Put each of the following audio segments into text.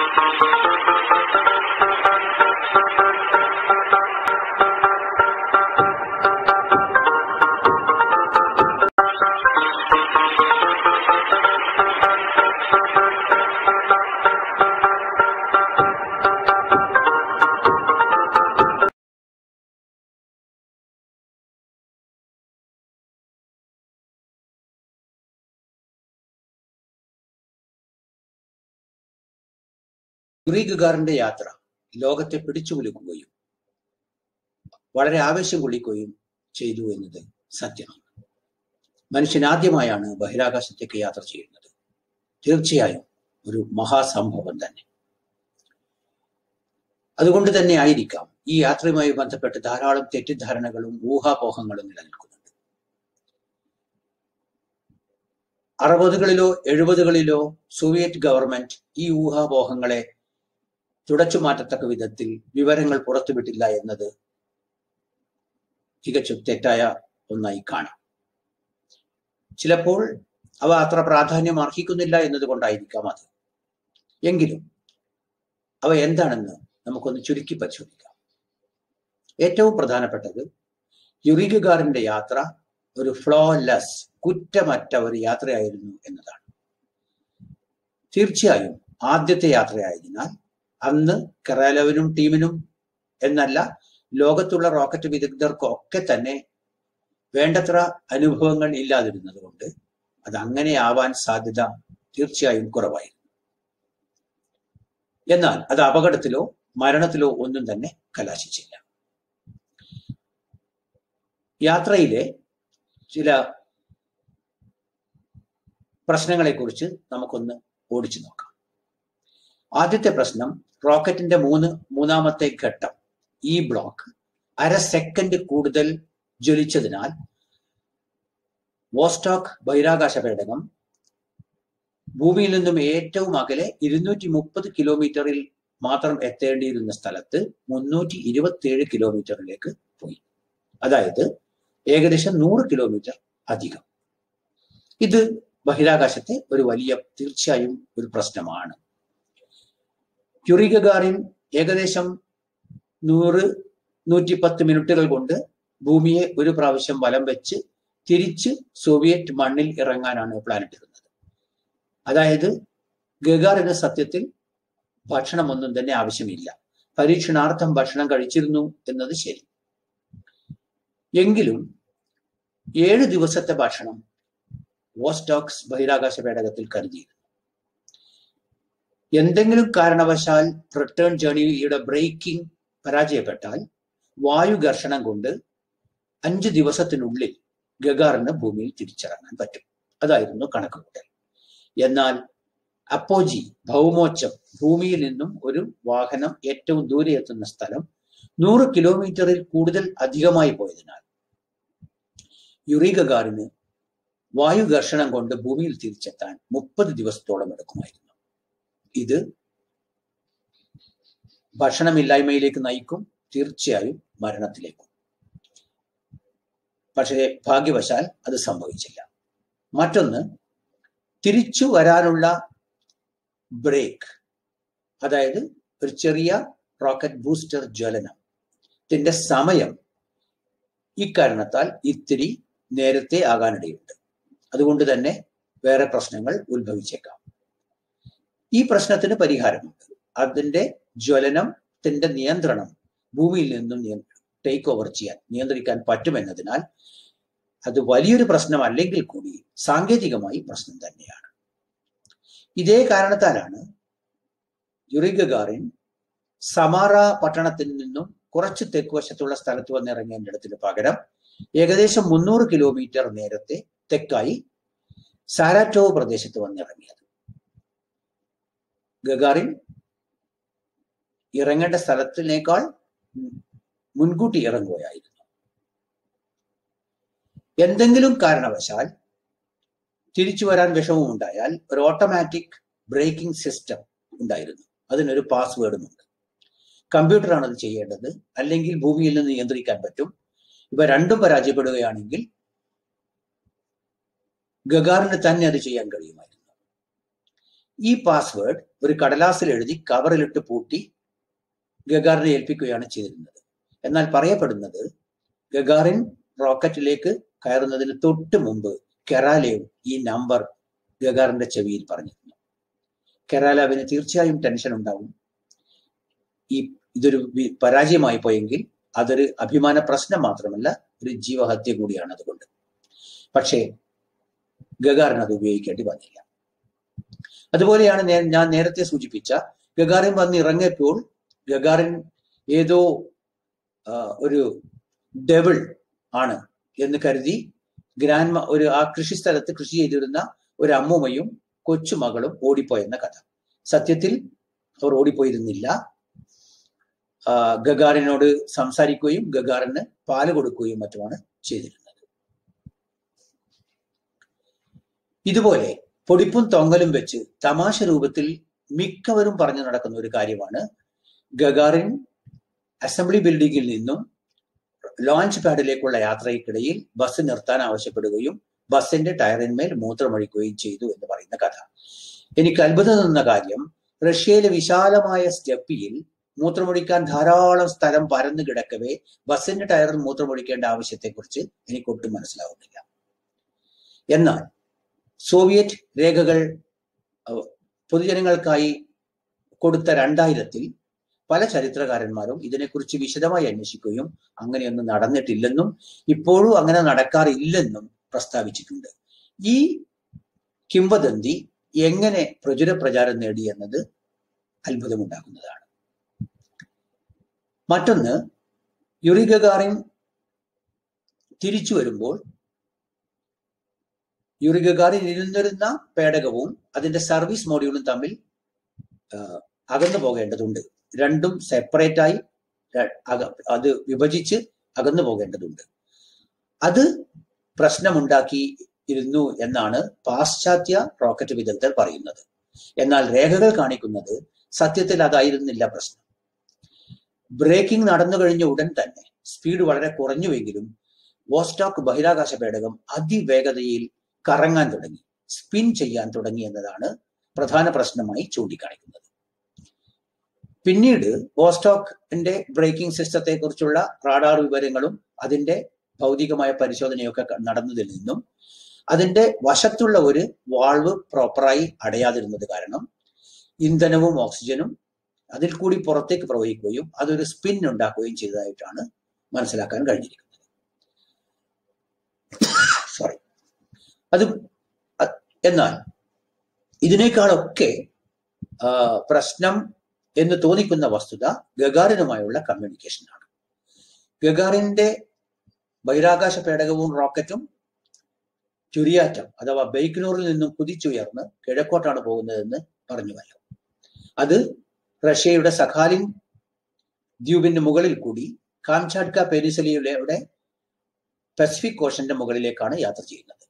Yuri ഗഗാറിന്റെ യാത്ര ലോകത്തെ പിടിച്ചു കുലുക്കുകയും വളരെ ആവേശം കൊള്ളിക്കുകയും ചെയ്തു എന്നത് സത്യമാണ് മനുഷ്യൻ ആദ്യമായാണ് ബഹിരാകാശത്തേക്ക് യാത്ര ചെയ്യുന്നത് തീർച്ചയായും ഒരു മഹാസംഭവം തന്നെ അതുകൊണ്ട് തന്നെ ആയിരിക്കാം ഈ യാത്രയുമായി ബന്ധപ്പെട്ട് ധാരാളം തെറ്റിദ്ധാരണകളും ഊഹാപോഹങ്ങളും നിലനിൽക്കുന്നുണ്ട് അറുപതുകളിലോ എഴുപതുകളിലോ സോവിയറ്റ് ഗവൺമെന്റ് ഈ ഊഹാപോഹങ്ങളെ തുടച്ചു മാറ്റത്തക്ക വിധത്തിൽ വിവരങ്ങൾ പുറത്തുവിട്ടില്ല എന്നത് തികച്ചും തെറ്റായ ഒന്നായി കാണാം ചിലപ്പോൾ അവ അത്ര പ്രാധാന്യം അർഹിക്കുന്നില്ല എന്നതുകൊണ്ടായിരിക്കാം അത് എങ്കിലും അവ എന്താണെന്ന് നമുക്കൊന്ന് ചുരുക്കി പരിശോധിക്കാം ഏറ്റവും പ്രധാനപ്പെട്ടത് യുറിഗുകാറിന്റെ യാത്ര ഒരു ഫ്ലോലെസ് കുറ്റമറ്റ ഒരു യാത്രയായിരുന്നു എന്നതാണ് തീർച്ചയായും ആദ്യത്തെ യാത്രയായതിനാൽ അന്ന് കെറാലവിനും ടീമിനും എന്നല്ല ലോകത്തുള്ള റോക്കറ്റ് വിദഗ്ധർക്കും ഒക്കെ തന്നെ വേണ്ടത്ര അനുഭവങ്ങൾ ഇല്ലാതിരുന്നത് കൊണ്ട് അത് അങ്ങനെ ആവാൻ സാധ്യത തീർച്ചയായും കുറവായിരുന്നു എന്നാൽ അത് അപകടത്തിലോ മരണത്തിലോ ഒന്നും തന്നെ കലാശിച്ചില്ല യാത്രയിലെ ചില പ്രശ്നങ്ങളെക്കുറിച്ച് നമുക്കൊന്ന് ഓടിച്ചു നോക്കാം ആദ്യത്തെ പ്രശ്നം റോക്കറ്റിന്റെ മൂന്ന് മൂന്നാമത്തെ ഘട്ടം ഈ ബ്ലോക്ക് അര സെക്കൻഡ് കൂടുതൽ ജ്വലിച്ചതിനാൽ വോസ്റ്റോക്ക് ബഹിരാകാശ പേടകം ഭൂമിയിൽ നിന്നും ഏറ്റവും അകലെ ഇരുന്നൂറ്റി മുപ്പത് കിലോമീറ്ററിൽ മാത്രം എത്തേണ്ടിയിരുന്ന സ്ഥലത്ത് മുന്നൂറ്റി ഇരുപത്തിയേഴ് കിലോമീറ്ററിലേക്ക് പോയി അതായത് ഏകദേശം നൂറ് കിലോമീറ്റർ അധികം ഇത് ബഹിരാകാശത്തെ ഒരു വലിയ തീർച്ചയായും ഒരു പ്രശ്നമാണ് ക്യുറി ഗഗാറിൻ ഏകദേശം നൂറ് നൂറ്റി പത്ത് മിനിറ്റുകൾ കൊണ്ട് ഭൂമിയെ ഒരു പ്രാവശ്യം വലം വെച്ച് തിരിച്ച് സോവിയറ്റ് മണ്ണിൽ ഇറങ്ങാനാണ് പ്ലാൻ ഇട്ടിരുന്നത് അതായത് ഗഗാറിന് സത്യത്തിൽ ഭക്ഷണമൊന്നും തന്നെ ആവശ്യമില്ല പരീക്ഷണാർത്ഥം ഭക്ഷണം കഴിച്ചിരുന്നു എന്നത് ശരി എങ്കിലും ഏഴ് ദിവസത്തെ ഭക്ഷണം വോസ്റ്റോക്സ് ബഹിരാകാശ പേടകത്തിൽ കരുതിയിരുന്നു എന്തെങ്കിലും കാരണവശാൽ റിട്ടേൺ ജേണിയുടെ ബ്രേക്കിംഗ് പരാജയപ്പെട്ടാൽ വായു ഘർഷണം കൊണ്ട് അഞ്ച് ദിവസത്തിനുള്ളിൽ ഗഗാറിന് ഭൂമിയിൽ തിരിച്ചിറങ്ങാൻ പറ്റും അതായിരുന്നു കണക്കുകൂട്ടൽ എന്നാൽ അപ്പോജി ഭൗമോച്ചം ഭൂമിയിൽ നിന്നും ഒരു വാഹനം ഏറ്റവും ദൂരെ എത്തുന്ന സ്ഥലം നൂറ് കിലോമീറ്ററിൽ കൂടുതൽ അധികമായി പോയതിനാൽ യുറി ഗഗാറിന് വായു ഘർഷണം കൊണ്ട് ഭൂമിയിൽ തിരിച്ചെത്താൻ മുപ്പത് ദിവസത്തോളം എടുക്കുമായിരുന്നു ഇത് ഭക്ഷണമില്ലായ്മയിലേക്ക് നയിക്കും തീർച്ചയായും മരണത്തിലേക്കും പക്ഷേ ഭാഗ്യവശാൽ അത് സംഭവിച്ചില്ല മറ്റൊന്ന് തിരിച്ചു വരാനുള്ള ബ്രേക്ക് അതായത് ഒരു ചെറിയ റോക്കറ്റ് ബൂസ്റ്റർ ജ്വലനം ത്തിന്റെ സമയം ഇക്കാരണത്താൽ ഇത്തിരി നേരത്തെ ആകാനിടയുണ്ട് അതുകൊണ്ട് തന്നെ വേറെ പ്രശ്നങ്ങൾ ഉത്ഭവിച്ചേക്കാം ഈ പ്രശ്നത്തിന് പരിഹാരമുണ്ട് അതിന്റെ ജ്വലനത്തിന്റെ നിയന്ത്രണം ഭൂമിയിൽ നിന്നും ടേക്ക് ഓവർ ചെയ്യാൻ നിയന്ത്രിക്കാൻ പറ്റുമെന്നതിനാൽ അത് വലിയൊരു പ്രശ്നമല്ലെങ്കിൽ കൂടി സാങ്കേതികമായി പ്രശ്നം തന്നെയാണ് ഇതേ കാരണത്താലാണ് യുറിഗാറിൻ സമാറ പട്ടണത്തിൽ നിന്നും കുറച്ച് തെക്കുവശത്തുള്ള സ്ഥലത്ത് വന്നിറങ്ങേണ്ടിടത്തിന് പകരം ഏകദേശം മുന്നൂറ് കിലോമീറ്റർ നേരത്തെ തെക്കായി സാരാറ്റോവ് പ്രദേശത്ത് വന്നിറങ്ങിയത് ഗഗാറിൻ ഇറങ്ങേണ്ട സ്ഥലത്തിനേക്കാൾ മുൻകൂട്ടി ഇറങ്ങുകയായിരുന്നു എന്തെങ്കിലും കാരണവശാൽ തിരിച്ചു വരാൻ വിഷമം ഉണ്ടായാൽ ഒരു ഓട്ടോമാറ്റിക് ബ്രേക്കിംഗ് സിസ്റ്റം ഉണ്ടായിരുന്നു അതിനൊരു പാസ്വേഡുമുണ്ട് കമ്പ്യൂട്ടറാണ് അത് ചെയ്യേണ്ടത് അല്ലെങ്കിൽ ഭൂമിയിൽ നിന്ന് നിയന്ത്രിക്കാൻ പറ്റും ഇവ രണ്ടും പരാജയപ്പെടുകയാണെങ്കിൽ ഗഗാറിന് തന്നെ അത് ചെയ്യാൻ കഴിയുമായിരുന്നു ഈ പാസ്വേഡ് ഒരു കടലാസിൽ എഴുതി കവറിലിട്ട് പൂട്ടി ഗഗാറിനെ ഏൽപ്പിക്കുകയാണ് ചെയ്തിരുന്നത് എന്നാൽ പറയപ്പെടുന്നത് ഗഗാറിൻ റോക്കറ്റിലേക്ക് കയറുന്നതിന് തൊട്ട് മുമ്പ് കെറാലേവ് ഈ നമ്പർ ഗഗാറിന്റെ ചെവിയിൽ പറഞ്ഞിരുന്നു കെറാലാവിന് തീർച്ചയായും ടെൻഷൻ ഉണ്ടാവും ഈ ഇതൊരു വി- പരാജയമായി പോയെങ്കിൽ അതൊരു അഭിമാന പ്രശ്നം മാത്രമല്ല ഒരു ജീവഹത്യ കൂടിയാണ് അതുകൊണ്ട് പക്ഷേ ഗഗാറിന് അത് ഉപയോഗിക്കേണ്ടി വന്നില്ല അതുപോലെയാണ് നേ- ഞാൻ നേരത്തെ സൂചിപ്പിച്ച ഗഗാറിൻ വന്ന് ഇറങ്ങിയപ്പോൾ ഗഗാറിൻ ഏതോ ആ, ഒരു ഡെവിൾ ആണ് എന്ന് കരുതി ഗ്രാൻഡ് ഒരു ആ കൃഷി സ്ഥലത്ത് കൃഷി ചെയ്തിരുന്ന ഒരു അമ്മൂമ്മയും കൊച്ചുമകളും ഓടിപ്പോയെന്ന കഥ സത്യത്തിൽ അവർ ഓടിപ്പോയിരുന്നില്ല ആ, ഗഗാറിനോട് സംസാരിക്കുകയും ഗഗാറിന് പാല് കൊടുക്കുകയും മറ്റുമാണ് ചെയ്തിരുന്നത് ഇതുപോലെ പൊടിപ്പും തൊങ്ങലും വെച്ച് തമാശ രൂപത്തിൽ മിക്കവരും പറഞ്ഞു നടക്കുന്ന ഒരു കാര്യമാണ് ഗഗാറിൻ അസംബ്ലി ബിൽഡിംഗിൽ നിന്നും ലോഞ്ച് പാഡിലേക്കുള്ള യാത്രയ്ക്കിടയിൽ ബസ് നിർത്താൻ ആവശ്യപ്പെടുകയും ബസിന്റെ ടയറിന്മേൽ മൂത്രമൊഴിക്കുകയും ചെയ്തു എന്ന് പറയുന്ന കഥ എനിക്ക് അത്ഭുതം തോന്നുന്ന കാര്യം റഷ്യയിലെ വിശാലമായ സ്റ്റെപ്പിയിൽ മൂത്രമൊഴിക്കാൻ ധാരാളം സ്ഥലം പരന്നു കിടക്കവേ ബസിന്റെ ടയറിൽ മൂത്രമൊഴിക്കേണ്ട ആവശ്യത്തെക്കുറിച്ച് എനിക്ക് ഒട്ടും മനസ്സിലാവുന്നില്ല എന്നാൽ സോവിയറ്റ് രേഖകൾ അഹ്, പൊതുജനങ്ങൾക്കായി കൊടുത്ത രണ്ടായിരത്തിൽ പല ചരിത്രകാരന്മാരും ഇതിനെക്കുറിച്ച് വിശദമായി അന്വേഷിക്കുകയും അങ്ങനെയൊന്നും നടന്നിട്ടില്ലെന്നും ഇപ്പോഴും അങ്ങനെ നടക്കാറില്ലെന്നും പ്രസ്താവിച്ചിട്ടുണ്ട് ഈ കിംവദന്തി എങ്ങനെ പ്രചുര പ്രചാരം നേടി എന്നത് അത്ഭുതമുണ്ടാക്കുന്നതാണ് മറ്റൊന്ന് യുറി ഗഗാറിൻ തിരിച്ചു വരുമ്പോൾ യുറി ഗഗാറിൻ ഇരുന്നിരുന്ന പേടകവും അതിന്റെ സർവീസ് മോഡ്യൂളും തമ്മിൽ ആ, അകന്നു പോകേണ്ടതുണ്ട് രണ്ടും സെപ്പറേറ്റ് ആയി ര- അക- അത് വിഭജിച്ച് അകന്നു പോകേണ്ടതുണ്ട് അത് പ്രശ്നമുണ്ടാക്കി ഇരുന്നു എന്നാണ് പാശ്ചാത്യ റോക്കറ്റ് വിദഗ്ധർ പറയുന്നത് എന്നാൽ രേഖകൾ കാണിക്കുന്നത് സത്യത്തിൽ അതായിരുന്നില്ല പ്രശ്നം ബ്രേക്കിംഗ് നടന്നു കഴിഞ്ഞ ഉടൻ തന്നെ സ്പീഡ് വളരെ കുറഞ്ഞുവെങ്കിലും വോസ്റ്റോക്ക് ബഹിരാകാശ പേടകം അതിവേഗതയിൽ കറങ്ങാൻ തുടങ്ങി സ്പിൻ ചെയ്യാൻ തുടങ്ങി എന്നതാണ് പ്രധാന പ്രശ്നമായി ചൂണ്ടിക്കാണിക്കുന്നത് പിന്നീട് വോസ്റ്റോക്കിന്റെ ബ്രേക്കിംഗ് സിസ്റ്റത്തെ കുറിച്ചുള്ള റാഡാർ വിവരങ്ങളും അതിന്റെ ഭൗതികമായ പരിശോധനയൊക്കെ ക- നടന്നതിൽ നിന്നും അതിന്റെ വശത്തുള്ള ഒരു വാൾവ് പ്രോപ്പറായി അടയാതിരുന്നത് കാരണം ഇന്ധനവും ഓക്സിജനും അതിൽ കൂടി പുറത്തേക്ക് പ്രവഹിക്കുകയും അതൊരു സ്പിൻ ഉണ്ടാക്കുകയും ചെയ്തതായിട്ടാണ് മനസ്സിലാക്കാൻ കഴിഞ്ഞിരിക്കുന്നത് സോറി അത് അ- എന്നാൽ ഇതിനേക്കാളൊക്കെ ആ, പ്രശ്നം എന്ന് തോന്നിക്കുന്ന വസ്തുത ഗഗാറിനുമായുള്ള കമ്മ്യൂണിക്കേഷനാണ് ഗഗാറിന്റെ ബഹിരാകാശ പേടകവും റോക്കറ്റും ചുരിയാറ്റം അഥവാ ബൈക്കനൂറിൽ നിന്നും കുതിച്ചുയർന്ന് കിഴക്കോട്ടാണ് പോകുന്നതെന്ന് പറഞ്ഞുവല്ലോ അത് റഷ്യയുടെ സഖാലിൻ ദ്വീപിന് മുകളിൽ കൂടി കാംചാട്ക പെനിസലിയുടെ പസഫിക് ഓഷന്റെ മുകളിലേക്കാണ് യാത്ര ചെയ്യുന്നത്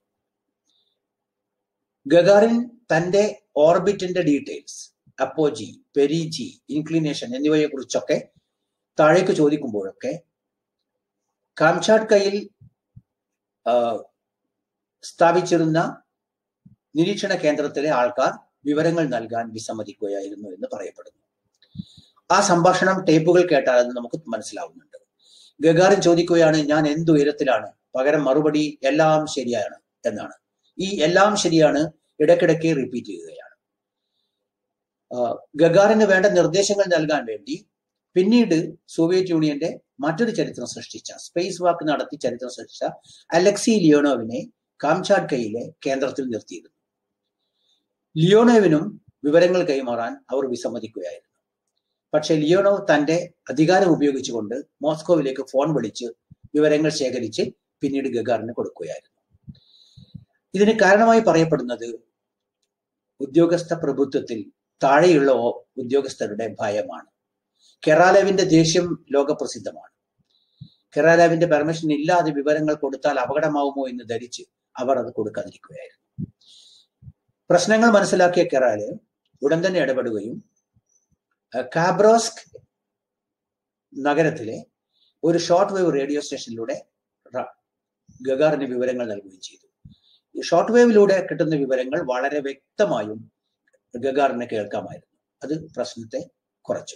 ഗഗാറിൻ തന്റെ ഓർബിറ്റിന്റെ ഡീറ്റെയിൽസ് അപ്പോജി പെരിജി ഇൻക്ലിനേഷൻ എന്നിവയെ കുറിച്ചൊക്കെ താഴേക്ക് ചോദിക്കുമ്പോഴൊക്കെ കാംചാട്കയിൽ ആ, സ്ഥാപിച്ചിരുന്ന നിരീക്ഷണ കേന്ദ്രത്തിലെ ആൾക്കാർ വിവരങ്ങൾ നൽകാൻ വിസമ്മതിക്കുകയായിരുന്നു എന്ന് പറയപ്പെടുന്നു ആ സംഭാഷണം ടേപ്പുകൾ കേട്ടാൽ അത് നമുക്ക് മനസ്സിലാവുന്നുണ്ട് ഗഗാറിൻ ചോദിക്കുകയാണ് ഞാൻ എന്ത് ഉയരത്തിലാണ് പകരം മറുപടി എല്ലാം ശരിയാണ് എന്നാണ് ഈ എല്ലാം ശരിയാണ് ഇടയ്ക്കിടയ്ക്ക് റിപ്പീറ്റ് ചെയ്യുകയാണ് ആ, ഗഗാറിന് വേണ്ട നിർദ്ദേശങ്ങൾ നൽകാൻ വേണ്ടി പിന്നീട് സോവിയറ്റ് യൂണിയന്റെ മറ്റൊരു ചരിത്രം സൃഷ്ടിച്ച സ്പേസ് വാക്ക് നടത്തി ചരിത്രം സൃഷ്ടിച്ച അലക്സി ലിയോണോവിനെ കാംചാട്കയിലെ കേന്ദ്രത്തിൽ നിർത്തിയിരുന്നു ലിയോണോവിനും വിവരങ്ങൾ കൈമാറാൻ അവർ വിസമ്മതിക്കുകയായിരുന്നു പക്ഷേ ലിയോണോവ് തന്റെ അധികാരം ഉപയോഗിച്ചുകൊണ്ട് മോസ്കോവിലേക്ക് ഫോൺ വിളിച്ച് വിവരങ്ങൾ ശേഖരിച്ച് പിന്നീട് ഗഗാറിന് കൊടുക്കുകയായിരുന്നു ഇതിന് കാരണമായി പറയപ്പെടുന്നത് ഉദ്യോഗസ്ഥ പ്രഭുത്വത്തിൽ താഴെയുള്ള ഓ- ഉദ്യോഗസ്ഥരുടെ ഭയമാണ് കെറാലേവിന്റെ ദേഷ്യം ലോകപ്രസിദ്ധമാണ് കെറാലേവിന്റെ പെർമിഷൻ ഇല്ലാതെ വിവരങ്ങൾ കൊടുത്താൽ അപകടമാവുമോ എന്ന് ധരിച്ച് അവർ അത് കൊടുക്കാതിരിക്കുകയായിരുന്നു പ്രശ്നങ്ങൾ മനസ്സിലാക്കിയ കെറാലേവ് ഉടൻ തന്നെ ഇടപെടുകയും അഹ് കാബ്രോസ്ക് നഗരത്തിലെ ഒരു ഷോർട്ട് വേവ് റേഡിയോ സ്റ്റേഷനിലൂടെ റ- ഗഗാറിന് വിവരങ്ങൾ നൽകുകയും ചെയ്തു ഈ ഷോർട്ട് വേവിലൂടെ കിട്ടുന്ന വിവരങ്ങൾ വളരെ വ്യക്തമായും ഗഗാറിന് കേൾക്കാമായിരുന്നു അത് പ്രശ്നത്തെ കുറച്ചു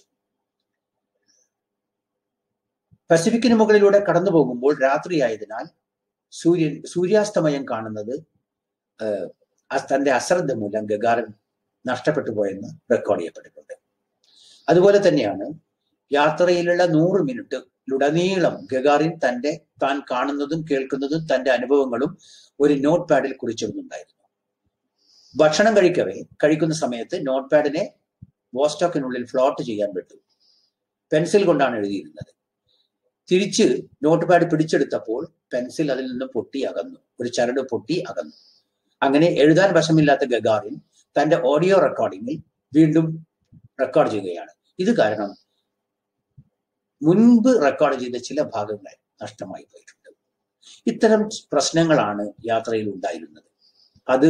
പസഫിക്കിന് മുകളിലൂടെ കടന്നു പോകുമ്പോൾ രാത്രിയായതിനാൽ സൂര്യൻ സൂര്യാസ്തമയം കാണുന്നത് തന്റെ അശ്രദ്ധ മൂലം ഗഗാറിൻ നഷ്ടപ്പെട്ടു പോയെന്ന് റെക്കോർഡ് ചെയ്യപ്പെട്ടിട്ടുണ്ട് അതുപോലെ തന്നെയാണ് യാത്രയിലുള്ള നൂറ് മിനിറ്റിലുടനീളം ഗഗാറിൻ തന്റെ താൻ കാണുന്നതും കേൾക്കുന്നതും തന്റെ അനുഭവങ്ങളും ഒരു നോട്ട് പാഡിൽ കുറിച്ചിടുന്നുണ്ടായിരുന്നു ഭക്ഷണം കഴിക്കവേ കഴിക്കുന്ന സമയത്ത് നോട്ട് പാഡിനെ വോസ്റ്റോക്കിനുള്ളിൽ ഫ്ലോട്ട് ചെയ്യാൻ പറ്റും പെൻസിൽ കൊണ്ടാണ് എഴുതിയിരുന്നത് തിരിച്ച് നോട്ട് പാഡ് പിടിച്ചെടുത്തപ്പോൾ പെൻസിൽ അതിൽ നിന്ന് പൊട്ടി അകന്നു ഒരു ചരട് പൊട്ടി അകന്നു അങ്ങനെ എഴുതാൻ വശമില്ലാത്ത ഗഗാറിൻ തന്റെ ഓഡിയോ റെക്കോർഡിങ്ങിൽ വീണ്ടും റെക്കോർഡ് ചെയ്യുകയാണ് ഇത് കാരണം മുൻപ് റെക്കോർഡ് ചെയ്ത ചില ഭാഗങ്ങൾ നഷ്ടമായി പോയിട്ടുണ്ട് ഇത്തരം പ്രശ്നങ്ങളാണ് യാത്രയിൽ ഉണ്ടായിരുന്നത് അത്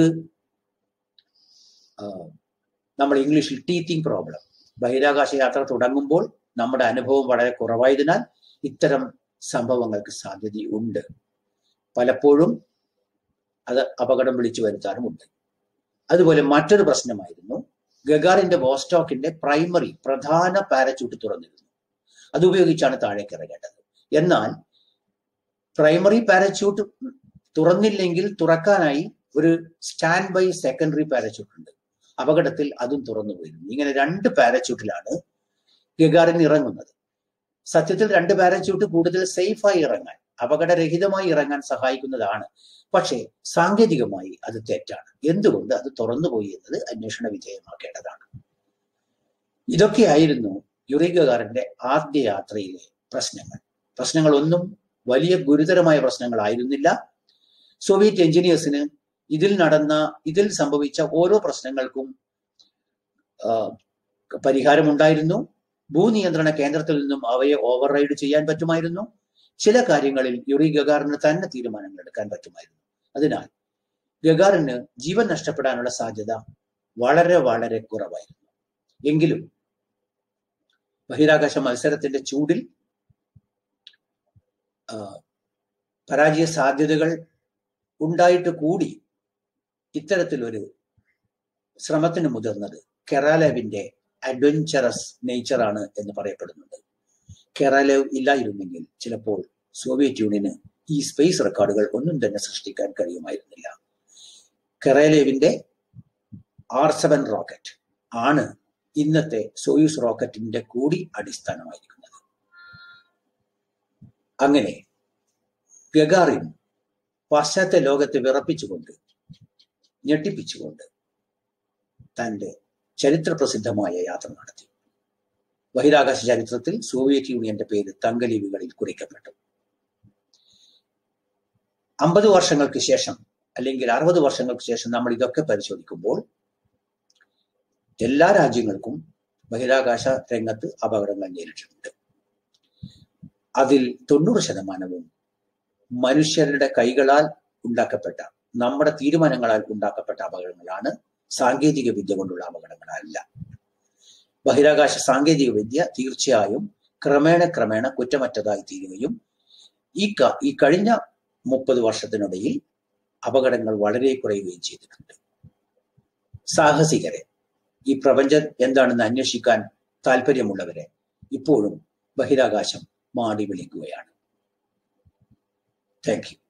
നമ്മൾ ഇംഗ്ലീഷിൽ ടീത്തിങ് പ്രോബ്ലം ബഹിരാകാശ യാത്ര തുടങ്ങുമ്പോൾ നമ്മുടെ അനുഭവം വളരെ കുറവായതിനാൽ ഇത്തരം സംഭവങ്ങൾക്ക് സാധ്യതയുണ്ട് പലപ്പോഴും അത് അപകടം വിളിച്ചു വരുത്താറുമുണ്ട് അതുപോലെ മറ്റൊരു പ്രശ്നമായിരുന്നു ഗഗാറിന്റെ വോസ്റ്റോക്കിന്റെ പ്രൈമറി പ്രധാന പാരച്യൂട്ട് തുറന്നിരുന്നു അതുപയോഗിച്ചാണ് താഴേക്ക് ഇറങ്ങേണ്ടത് എന്നാൽ പ്രൈമറി പാരച്യൂട്ട് തുറന്നില്ലെങ്കിൽ തുറക്കാനായി ഒരു സ്റ്റാൻഡ് ബൈ സെക്കൻഡറി പാരച്യൂട്ട് ഉണ്ട് അപകടത്തിൽ അതും തുറന്നു പോയിരുന്നു ഇങ്ങനെ രണ്ട് പാരച്യൂട്ടിലാണ് ഗഗാറിൻ ഇറങ്ങുന്നത് സത്യത്തിൽ രണ്ട് പാരച്യൂട്ട് കൂടുതൽ സേഫായി ഇറങ്ങാൻ അപകടരഹിതമായി ഇറങ്ങാൻ സഹായിക്കുന്നതാണ് പക്ഷേ സാങ്കേതികമായി അത് തെറ്റാണ് എന്തുകൊണ്ട് അത് തുറന്നുപോയി എന്നത് അന്വേഷണ വിധേയമാക്കേണ്ടതാണ് ഇതൊക്കെയായിരുന്നു യുറിഗാറിന്റെ ആദ്യ യാത്രയിലെ പ്രശ്നങ്ങൾ പ്രശ്നങ്ങളൊന്നും വലിയ ഗുരുതരമായ പ്രശ്നങ്ങളായിരുന്നില്ല സോവിയറ്റ് എഞ്ചിനീയേഴ്സിന് ഇതിൽ നടന്ന ഇതിൽ സംഭവിച്ച ഓരോ പ്രശ്നങ്ങൾക്കും പരിഹാരമുണ്ടായിരുന്നു ഭൂനിയന്ത്രണ കേന്ദ്രത്തിൽ നിന്നും അവയെ ഓവർ റൈഡ് ചെയ്യാൻ പറ്റുമായിരുന്നു ചില കാര്യങ്ങളിൽ യുറി ഗഗാറിന് തന്നെ തീരുമാനങ്ങൾ എടുക്കാൻ പറ്റുമായിരുന്നു അതിനാൽ ഗഗാറിന് ജീവൻ നഷ്ടപ്പെടാനുള്ള സാധ്യത വളരെ വളരെ കുറവായിരുന്നു എങ്കിലും ബഹിരാകാശ മത്സരത്തിന്റെ ചൂടിൽ പരാജയ സാധ്യതകൾ ഉണ്ടായിട്ട് കൂടി ഇത്തരത്തിലൊരു ശ്രമത്തിന് മുതിർന്നത് കെറാലേവിന്റെ അഡ്വഞ്ചറസ് നേച്ചറാണ് എന്ന് പറയപ്പെടുന്നുണ്ട് കെറാലേവ് ഇല്ലായിരുന്നെങ്കിൽ ചിലപ്പോൾ സോവിയറ്റ് യൂണിയന് ഈ സ്പേസ് റെക്കോർഡുകൾ ഒന്നും തന്നെ സൃഷ്ടിക്കാൻ കഴിയുമായിരുന്നില്ല കെറാലേവിന്റെ ആർ സെവൻ റോക്കറ്റ് ആണ് ഇന്നത്തെ സോയൂസ് റോക്കറ്റിന്റെ കൂടി അടിസ്ഥാനമായിരിക്കുന്നത് അങ്ങനെ ഗഗാറിൻ പാശ്ചാത്യ ലോകത്തെ വിറപ്പിച്ചുകൊണ്ട് ഞെട്ടിപ്പിച്ചുകൊണ്ട് തന്റെ ചരിത്രപ്രസിദ്ധമായ യാത്ര നടത്തി ബഹിരാകാശ ചരിത്രത്തിൽ സോവിയറ്റ് യൂണിയന്റെ പേര് തങ്കലിപികളിൽ കുറിക്കപ്പെട്ടു അമ്പത് വർഷങ്ങൾക്ക് ശേഷം അല്ലെങ്കിൽ അറുപത് വർഷങ്ങൾക്ക് ശേഷം നമ്മൾ ഇതൊക്കെ പരിശോധിക്കുമ്പോൾ എല്ലാ രാജ്യങ്ങൾക്കും ബഹിരാകാശ രംഗത്ത് അപകടങ്ങൾ നേരിട്ടിട്ടുണ്ട് അതിൽ തൊണ്ണൂറ് ശതമാനവും മനുഷ്യരുടെ കൈകളാൽ ഉണ്ടാക്കപ്പെട്ട നമ്മുടെ തീരുമാനങ്ങളാൽ ഉണ്ടാക്കപ്പെട്ട അപകടങ്ങളാണ് സാങ്കേതിക വിദ്യ കൊണ്ടുള്ള അപകടങ്ങളല്ല ബഹിരാകാശ സാങ്കേതിക വിദ്യ തീർച്ചയായും ക്രമേണ ക്രമേണ കുറ്റമറ്റതായി തീരുകയും ഈ ഈ കഴിഞ്ഞ മുപ്പത് വർഷത്തിനിടയിൽ അപകടങ്ങൾ വളരെ കുറയുകയും ചെയ്തിട്ടുണ്ട് സാഹസികരെ ഈ പ്രപഞ്ചം എന്താണെന്ന് അന്വേഷിക്കാൻ താല്പര്യമുള്ളവരെ ഇപ്പോഴും ബഹിരാകാശം മാടി വിളിക്കുകയാണ് താങ്ക് യു